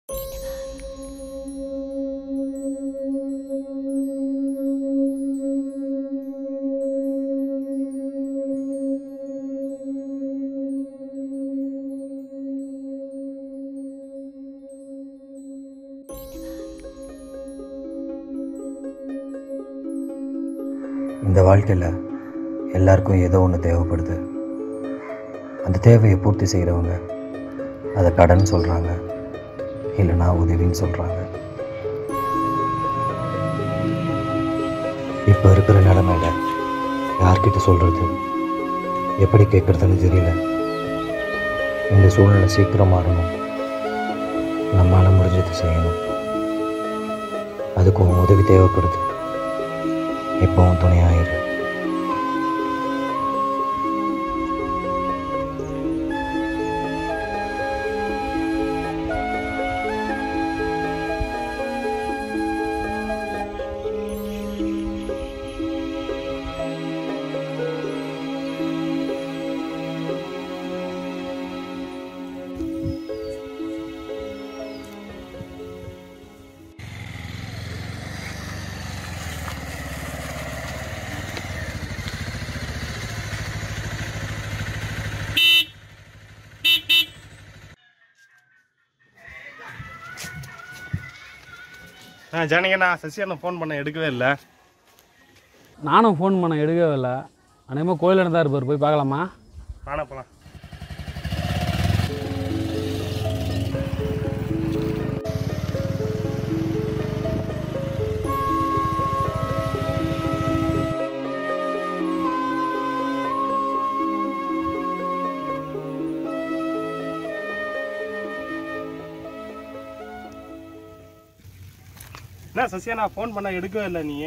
இந்த வாழ்க்கையில் எல்லாருக்கும் ஏதோ ஒன்று தேவைப்படுது அந்த தேவையை பூர்த்தி செய்கிறவங்க அதை கடன் சொல்கிறாங்க இல்லைனா உதவின்னு சொல்கிறாங்க இப்போ இருக்கிற நிலமையில யார்கிட்ட சொல்கிறது எப்படி கேட்குறதுன்னு தெரியல இந்த சூழ்நிலை சீக்கிரம் மாறணும் நம்மளால் முடிஞ்சது செய்யணும் அதுக்கு உன் உதவி தேவைப்படுது இப்போவும் துணையாயிரு ஆ ஜானகிண்ணா சசியண்ணா ஃபோன் பண்ண எடுக்கவே இல்லை நானும் ஃபோன் பண்ண எடுக்கவே இல்லை அநேகமாக கோயிலில் தான் இருப்பார் போய் பார்க்கலாமா வாணா போலாம் என்ன சசியண்ணா ஃபோன் பண்ண எடுக்கவே இல்லை நீ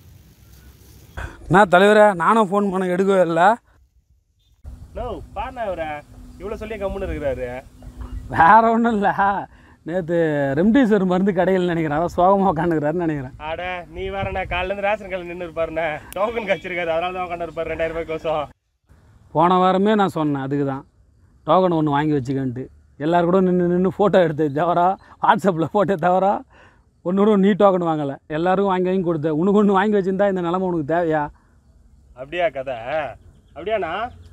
நான் தலைவரே நானும் ஃபோன் பண்ண எடுக்கவே இல்லை நோ பாருண்ணா இவரை இவ்வளோ சொல்லி கம்முன்னு இருக்கிறாரு வேற ஒன்றும் இல்லை நேற்று ரெம்டிசிவர் மருந்து கடையில் நினைக்கிறேன் அதான் சோகமாக உட்காந்துக்கிறாருன்னு நினைக்கிறேன் அட நீ வேறண்ணா காலையிலேருந்து ரேஷன் கடையில் நின்று இருப்பாருண்ணே டோக்கன் கச்சிருக்காரு அதனால தான் உட்காந்து இருப்பார் ரெண்டாயிரம் ரூபாய் கோசம் போன வாரமே நான் சொன்னேன் அதுக்கு தான் டோக்கன் ஒன்று வாங்கி வச்சுக்கன்ட்டு எல்லாரும் கூட நின்று நின்று ஃபோட்டோ எடுத்து தவிர வாட்ஸ்அப்பில் ஃபோட்டோ தவிர ஒன்று நீ டோக்கன் வாங்கலை எல்லாருக்கும் வாங்கி வாங்கி கொடுத்தேன் உனக்கு ஒன்று வாங்கி வச்சிருந்தா இந்த நிலமை உனக்கு தேவையா அப்படியா கதை அப்படியாண்ணா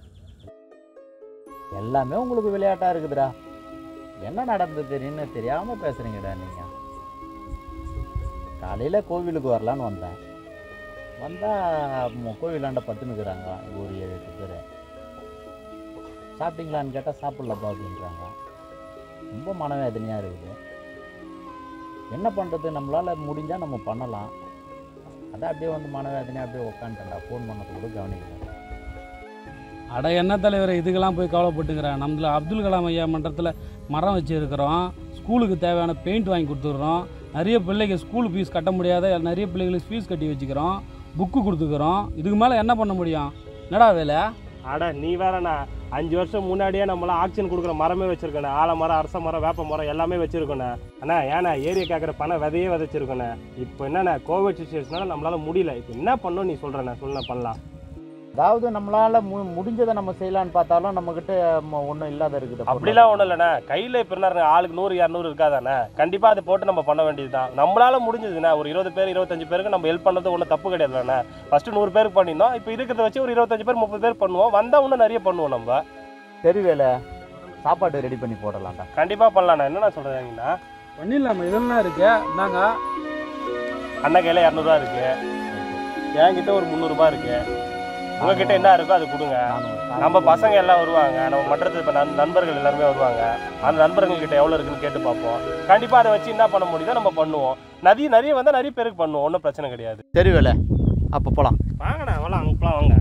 எல்லாமே உங்களுக்கு விளையாட்டா இருக்குதுடா என்ன நடந்ததுன்னு தெரியாம பேசுறீங்கடா நீங்க காலையில கோவிலுக்கு வரலான்னு வந்தேன் வந்தா ம- கோவிலாண்ட பத்துனுக்குறாங்க ஒரு ஏழு எட்டு பேர் சாப்பிட்டீங்களான்னு கேட்டால் சாப்பிட்லப்பா அப்படின்றாங்க ரொம்ப மனவேதனையாக இருக்குது என்ன பண்ணுறது நம்மளால் முடிஞ்சால் நம்ம பண்ணலாம் அதான் அப்படியே வந்து மனவேதனையாக அப்படியே உட்காந்துட்டேன்டா ஃபோன் பண்ணது கூட கவனிக்கிறேன் அட என்ன தலைவர் இதுக்கெல்லாம் போய் கவலைப்பட்டுக்கிறேன் நம்மள அப்துல் கலாம் ஐயா மன்றத்தில் மரம் வச்சுருக்கிறோம் ஸ்கூலுக்கு தேவையான பெயிண்ட் வாங்கி கொடுத்துட்றோம் நிறைய பிள்ளைங்க ஸ்கூல் ஃபீஸ் கட்ட முடியாத நிறைய பிள்ளைங்களுக்கு ஃபீஸ் கட்டி வச்சுக்கிறோம் புக்கு கொடுத்துக்கிறோம் இதுக்கு மேலே என்ன பண்ண முடியும் என்னடா வேலை அட நீ வேறண்ணா அஞ்சு வருஷம் முன்னாடியே நம்மளாம் ஆக்சிஜன் கொடுக்குற மரமே வச்சிருக்கோண்ணே ஆலமரம் அரச மரம் வேப்ப மரம் எல்லாமே வச்சிருக்கோண்ணே அண்ணா ஏண்ணா ஏரியா கேட்குற பணம் விதையே விதைச்சிருக்கோண்ணே இப்போ என்னண்ணா கோவிட் சுச்சுவேஷனால நம்மளால முடியல இப்போ என்ன பண்ணணும் நீ சொல்கிறண்ணே சொல்லுண்ணா பண்ணலாம் அதாவது நம்மளால மு முடிஞ்சதை நம்ம செய்யலான்னு பார்த்தாலும் நம்மக்கிட்ட ஒன்றும் இல்லாத இருக்குது அப்படிலாம் ஒன்றும் இல்லைண்ணே கையில் இப்போ என்ன ஆளுக்கு நூறு இரநூறு இருக்காதாண்ணே கண்டிப்பாக அதை போட்டு நம்ம பண்ண வேண்டியது தான் நம்மளால முடிஞ்சதுண்ணே ஒரு இருபது பேர் இருபத்தஞ்சு பேருக்கு நம்ம ஹெல்ப் பண்ணது ஒன்றும் தப்பு கிடையாதுண்ணே ஃபஸ்ட்டு நூறு பேருக்கு பண்ணியிருந்தோம் இப்போ இருக்கிறத வச்சு ஒரு இருபத்தஞ்சு பேர் முப்பது பேர் பண்ணுவோம் வந்தால் இன்னும் நிறைய பண்ணுவோம் நம்ம சரி வேலை சாப்பாடு ரெடி பண்ணி போடலாம்டா கண்டிப்பாக பண்ணலாண்ணா என்னண்ணா சொல்கிறீங்கண்ணா பண்ணிடலாமா இதெல்லாம் இருக்கு நாங்க அண்ணன் கையில் இரநூறுவா இருக்கு என்கிட்ட ஒரு முந்நூறுபா இருக்கு உங்ககிட்ட என்ன இருக்கோ அது கொடுங்க நம்ம பசங்க எல்லாம் வருவாங்க நம்ம மன்றத்து இப்போ நண் நண்பர்கள் எல்லாருமே வருவாங்க அந்த நண்பர்கள் கிட்ட எவ்வளோ இருக்குன்னு கேட்டு பார்ப்போம் கண்டிப்பாக அதை வச்சு என்ன பண்ண முடியுதோ நம்ம பண்ணுவோம் நிறைய நிறைய வந்தால் நிறைய பேருக்கு பண்ணுவோம் ஒன்றும் பிரச்சனை கிடையாது சரி வேலை அப்போ போகலாம் வாங்கண்ணா வாங்க அங்கெல்லாம் வாங்க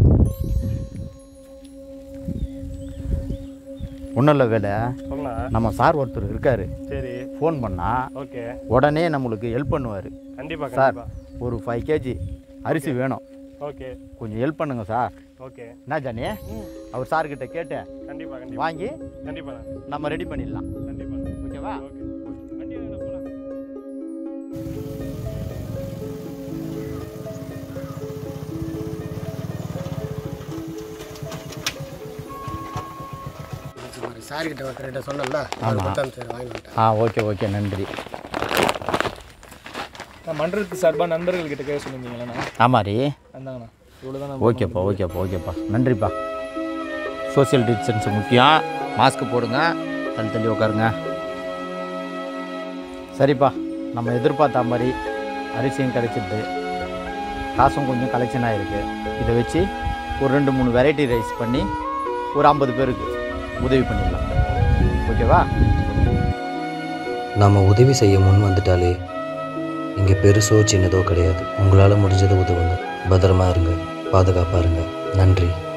ஒன்றும் இல்லை வேலை சொல்லண்ணா நம்ம சார் ஒருத்தர் இருக்காரு சரி ஃபோன் பண்ணால் ஓகே உடனே நம்மளுக்கு ஹெல்ப் பண்ணுவார் கண்டிப்பாக சார் கண்டிப்பாக ஒரு ஃபைவ் கேஜி அரிசி வேணும் ஓகே கொஞ்சம் ஹெல்ப் பண்ணுங்க சார் ஓகே என்ன ஜானி அவர் சார்கிட்ட கேட்டேன் கண்டிப்பாக கண்டிப்பாக வாங்கி கண்டிப்பாண்ணா நம்ம ரெடி பண்ணிடலாம் கண்டிப்பாக ஓகேவா ஓகே வண்டி வாங்கண்ணா போகலாம் சாரி கிட்ட ஒருத்தர்கிட்ட சொன்னேன்ல அவர் கொடுத்து அனுப்பிச்சு வாங்கி வந்துட்டேன் ஆ ஓகே ஓகே நன்றி நான் மன்றத்து சார்பாக நண்பர்கள் கிட்ட கேட்க சொல்லியிருந்தீங்களா ஆமாரி அந்தாங்கண்ணா இவ்வளோதான் ஓகேப்பா ஓகேப்பா ஓகேப்பா நன்றிப்பா சோஷியல் டிஸ்டன்ஸ் முக்கியம் மாஸ்க் போடுங்க தள்ளி தள்ளி உட்காருங்க சரிப்பா நம்ம எதிர்பார்த்த மாதிரி அரிசியும் கிடைச்சிது காசும் கொஞ்சம் கலெக்ஷன் ஆகிருக்கு இதை வச்சு ஒரு ரெண்டு மூணு வெரைட்டி ரைஸ் பண்ணி ஒரு ஐம்பது பேருக்கு உதவி பண்ணிடலாம் ஓகேவா நாம் உதவி செய்ய முன் வந்துட்டாலே இங்கே பெருசோ சின்னதோ கிடையாது உங்களால் முடிஞ்சதை உதவுங்க பத்திரமா இருங்க பாதுகாப்பாக இருங்க நன்றி